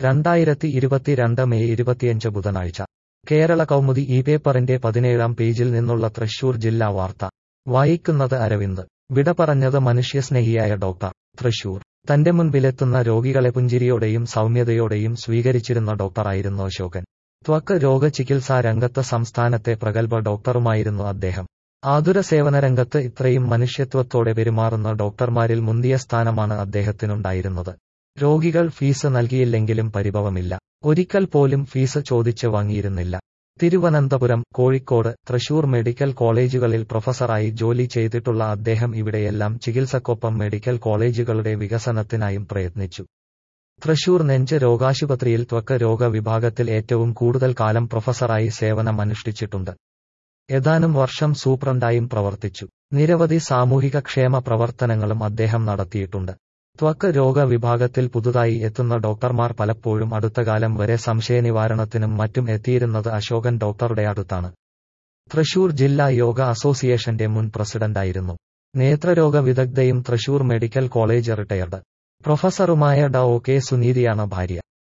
രണ്ടായിരത്തി ഇരുപത്തിരണ്ട് മെയ് ഇരുപത്തിയഞ്ച് ബുധനാഴ്ച കേരള കൗമുദി ഈ പേപ്പറിന്റെ പതിനേഴാം പേജിൽ നിന്നുള്ള തൃശൂർ ജില്ലാ വാർത്ത വായിക്കുന്നത് അരവിന്ദ് വിട പറഞ്ഞത് മനുഷ്യസ്നേഹിയായ ഡോക്ടർ തൃശൂർ തന്റെ മുൻപിലെത്തുന്ന രോഗികളെ പുഞ്ചിരിയോടെയും സൗമ്യതയോടെയും സ്വീകരിച്ചിരുന്ന ഡോക്ടറായിരുന്നു അശോകൻ ത്വക്ക് രോഗ ചികിത്സാ രംഗത്ത് സംസ്ഥാനത്തെ പ്രഗത്ഭ ഡോക്ടറുമായിരുന്നു അദ്ദേഹം ആതുര സേവന രംഗത്ത് ഇത്രയും മനുഷ്യത്വത്തോടെ പെരുമാറുന്ന ഡോക്ടർമാരിൽ മുന്തിയ സ്ഥാനമാണ് അദ്ദേഹത്തിനുണ്ടായിരുന്നത് രോഗികൾ ഫീസ് നൽകിയില്ലെങ്കിലും പരിഭവമില്ല ഒരിക്കൽ പോലും ഫീസ് ചോദിച്ച് വാങ്ങിയിരുന്നില്ല തിരുവനന്തപുരം കോഴിക്കോട് തൃശൂർ മെഡിക്കൽ കോളേജുകളിൽ പ്രൊഫസറായി ജോലി ചെയ്തിട്ടുള്ള അദ്ദേഹം ഇവിടെയെല്ലാം ചികിത്സക്കൊപ്പം മെഡിക്കൽ കോളേജുകളുടെ വികസനത്തിനായും പ്രയത്നിച്ചു തൃശൂർ നെഞ്ച് രോഗാശുപത്രിയിൽ ത്വക്ക് രോഗ വിഭാഗത്തിൽ ഏറ്റവും കൂടുതൽ കാലം പ്രൊഫസറായി സേവനം അനുഷ്ഠിച്ചിട്ടുണ്ട് ഏതാനും വർഷം സൂപ്രണ്ടായും പ്രവർത്തിച്ചു നിരവധി സാമൂഹിക ക്ഷേമ പ്രവർത്തനങ്ങളും അദ്ദേഹം നടത്തിയിട്ടുണ്ട് ത്വക്ക് രോഗ വിഭാഗത്തിൽ പുതുതായി എത്തുന്ന ഡോക്ടർമാർ പലപ്പോഴും അടുത്തകാലം വരെ സംശയനിവാരണത്തിനും മറ്റും എത്തിയിരുന്നത് അശോകൻ ഡോക്ടറുടെ അടുത്താണ് തൃശൂർ ജില്ലാ യോഗ അസോസിയേഷന്റെ മുൻ പ്രസിഡന്റായിരുന്നു നേത്രരോഗ വിദഗ്ധയും തൃശൂർ മെഡിക്കൽ കോളേജ് റിട്ടയർഡ് പ്രൊഫസറുമായ ഡ ഒ കെ സുനീതിയാണ് ഭാര്യ